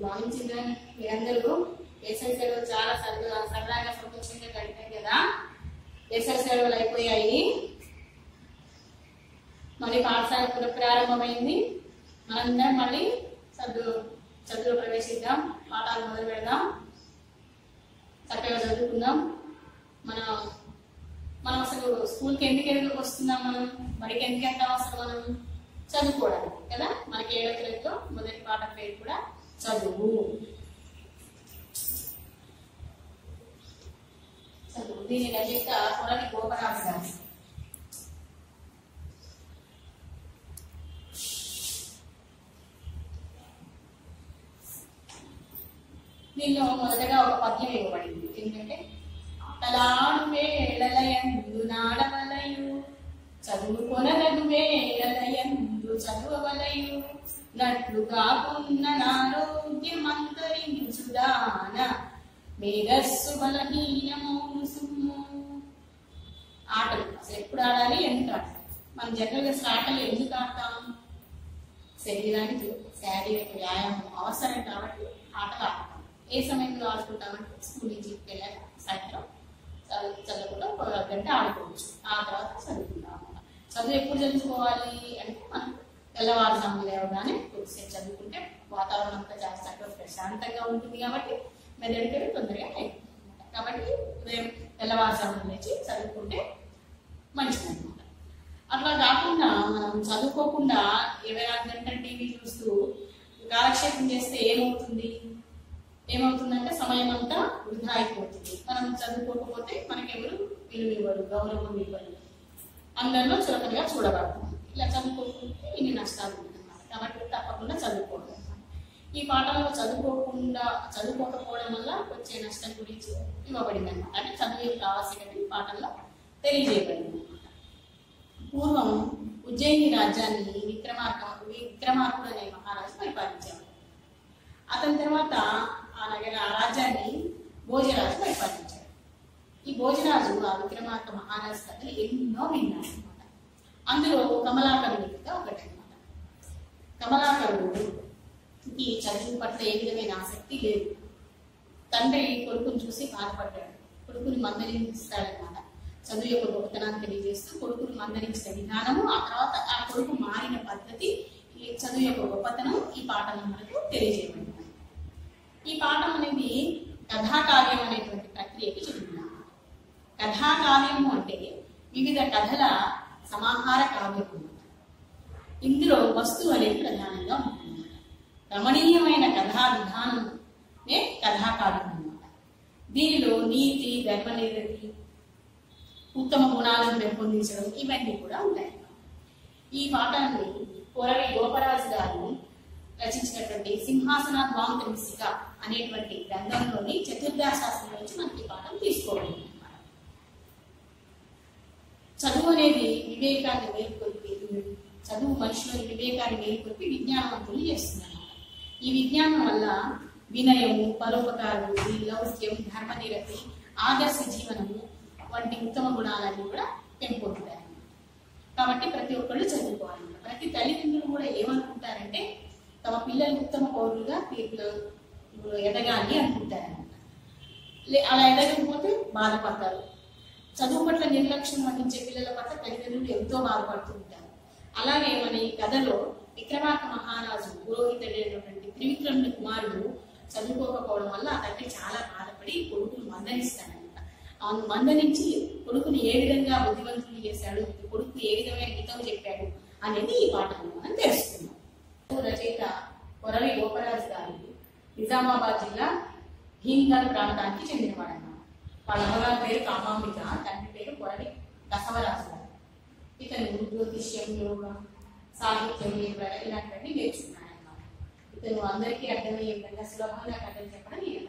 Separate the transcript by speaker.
Speaker 1: Morning children మీరందరూ వేసవి సెలవులు చాలా సరదా సరదాగా సంతోషంగా గడిపారు కదా వేసవి సెలవులు అయిపోయాయి మళ్ళీ పాఠశాల పునఃప్రారంభమైంది మనందరం మళ్ళీ చదువు చదువులో ప్రవేశిద్దాం పాఠాలు మొదలు పెడదాం చక్కగా చదువుకుందాం మన మనం అసలు స్కూల్కి ఎందుకు ఎందుకు వస్తున్నాం మనం బడికి ఎందుకు వెళ్తాం అసలు మనం చదువుకోవడానికి కదా మనకి ఏడో తరగతిలో మొదటి పాఠం పేరు కూడా చదువు చదువు దీని రచయిత కొలని గోపరాజు గారు దీనిలో మొదటగా ఒక పద్యం ఇవ్వబడింది ఏంటంటే తలాడు వేళలయందు నాడవలయు చదువు కొనదగు వేళలయందు చదువవలయు నట్లు కాకున్న నారోగ్యమంతరించుదాన మేధస్సు బలహీనమౌను సుమ్ము ఆటలు అసలు ఎప్పుడు ఆడాలి ఎందుకు ఆడాలి మనం జనరల్గా అసలు ఆటలు ఎందుకు ఆడతాం శరీరానికి శారీరక వ్యాయామం అవసరం కాబట్టి ఆటలు ఆడతాం ఏ సమయంలో ఆడుకుంటామంటే స్కూల్ నుంచి వెళ్ళాక సాయంత్రం చదువు చదువుకుంటూ ఒక గంట ఆడుకోవచ్చు ఆ తర్వాత చదువుకుంటాం అన్నమాట చదువు ఎప్పుడు చదువుకోవాలి అంటే మనం తెల్లవారుజాము లేవగానే కొద్దిసేపు చదువుకుంటే వాతావరణం అంతా చాలా చక్కగా ప్రశాంతంగా ఉంటుంది కాబట్టి మెదడుకి తొందరగా అయిపోతుంది కాబట్టి ఉదయం తెల్లవారుజామున లేచి చదువుకుంటే మంచిది అనమాట అట్లా కాకుండా మనం చదువుకోకుండా ఇరవై నాలుగు గంటల టీవీ చూస్తూ కాలక్షేపం చేస్తే ఏమవుతుంది ఏమవుతుందంటే సమయం అంతా వృధా అయిపోతుంది మనం చదువుకోకపోతే మనకెవరు విలువ ఇవ్వరు గౌరవం ఇవ్వరు అందరిలో చులకనగా చూడబడతాం ఇలా చదువుకోకుంటే ఇన్ని నష్టాలు ఉంటాయన్నమాట కాబట్టి తప్పకుండా చదువుకోవడం ఈ పాఠంలో చదువుకోకుండా చదువుకోకపోవడం వల్ల వచ్చే నష్టం గురించి ఇవ్వబడింది అనమాట అంటే చదువుకి కావాల్సినవి ఈ పాఠంలో తెలియజేయబడింది అనమాట పూర్వం ఉజ్జయిని రాజ్యాన్ని విక్రమార్క విక్రమార్కుడు అనే మహారాజు పరిపాలించేవాడు అతని తర్వాత ఆ నగర ఆ రాజ్యాన్ని భోజరాజు పరిపాలించాడు ఈ భోజరాజు ఆ విక్రమార్క మహారాజు కథలు ఎన్నో విన్నాడు అనమాట అందులో కమలాకరుడి కథ ఒకటి అనమాట కమలాకరుడు ఈ చదువు పట్ల ఏ విధమైన ఆసక్తి లేదు తండ్రి కొడుకుని చూసి బాధపడ్డాడు కొడుకుని మందలిస్తాడనమాట చదువు యొక్క గొప్పతనాన్ని తెలియజేస్తూ కొడుకుని మందలించిన విధానము ఆ తర్వాత ఆ కొడుకు మారిన పద్ధతి ఈ చదువు యొక్క గొప్పతనం ఈ పాఠంలో మనకు తెలియజేయబడింది ఈ పాఠం అనేది కథాకావ్యం అనేటువంటి ప్రక్రియకి చెందింది కథాకావ్యము అంటే వివిధ కథల సమాహార కావ్యం అన్నమాట ఇందులో వస్తువు అనేది ప్రధానంగా ఉంటుంది రమణీయమైన కథా విధానమే కథాకావ్యం అన్నమాట దీనిలో నీతి ధర్మనిరతి ఉత్తమ గుణాలను పెంపొందించడం ఇవన్నీ కూడా ఉంటాయి ఈ పాఠాన్ని కొరవి గోపరాజు గారు రచించినటువంటి సింహాసన ద్వాంతమిసిక అనేటువంటి గ్రంథంలోని చతుర్దాశాస్త్రం నుంచి మనకి ఈ పాఠం తీసుకోబడింది అన్నమాట. చదువు అనేది వివేకాన్ని మేల్కొల్పి చదువు మనిషిలోని వివేకాన్ని మేల్కొల్పి విజ్ఞానవంతులు చేస్తున్నారు ఈ విజ్ఞానం వల్ల వినయము పరోపకారం లౌక్యం ధర్మనిరతి ఆదర్శ జీవనము వంటి ఉత్తమ గుణాలన్నీ కూడా పెంపొందుతాయి కాబట్టి ప్రతి ఒక్కళ్ళు చదువుకోవాలన్నమాట ప్రతి తల్లిదండ్రులు కూడా ఏమనుకుంటారంటే తమ పిల్లలు ఉత్తమ పౌరులుగా తీర్పులు ఎదగాలి అనుకుంటారన్నమాట లే- అలా ఎదగకపోతే బాధపడతారు చదువు పట్ల నిర్లక్ష్యం వహించే పిల్లల పట్ల తల్లిదండ్రులు ఎంతో బాధపడుతూ ఉంటారు అలాగే మన ఈ కథలో విక్రమార్క మహారాజు పురోహితుడైనటువంటి త్రివిక్రముని కుమారుడు చదువుకోకపోవడం వల్ల ఆ తండ్రి చాలా బాధపడి కొడుకును మందలిస్తాడనమాట ఆ మందలించి కొడుకుని ఏ విధంగా బుద్ధివంతులు చేశాడు కొడుకు ఏ విధమైన హితం చెప్పాడు అనేది ఈ పాఠంలో మనం తెలుసుకుందాం రచయిత కొరవి గోపరాజు గారు నిజామాబాద్ జిల్లా భీమ్గల్ ప్రాంతానికి చెందినవాడు అన్నమాట వాళ్ళ అమ్మగారి పేరు కామాంబిక తండ్రి పేరు కొరవి బసవరాజు గారు ఇతను జ్యోతిష్యం యోగ సాహిత్యం నిర్వహణ ఇలాంటివన్నీ నేర్చుకున్నాడు అన్నమాట ఇతను అందరికీ అర్థమయ్యే విధంగా సులభంగా కథలు చెప్పడం ఈయన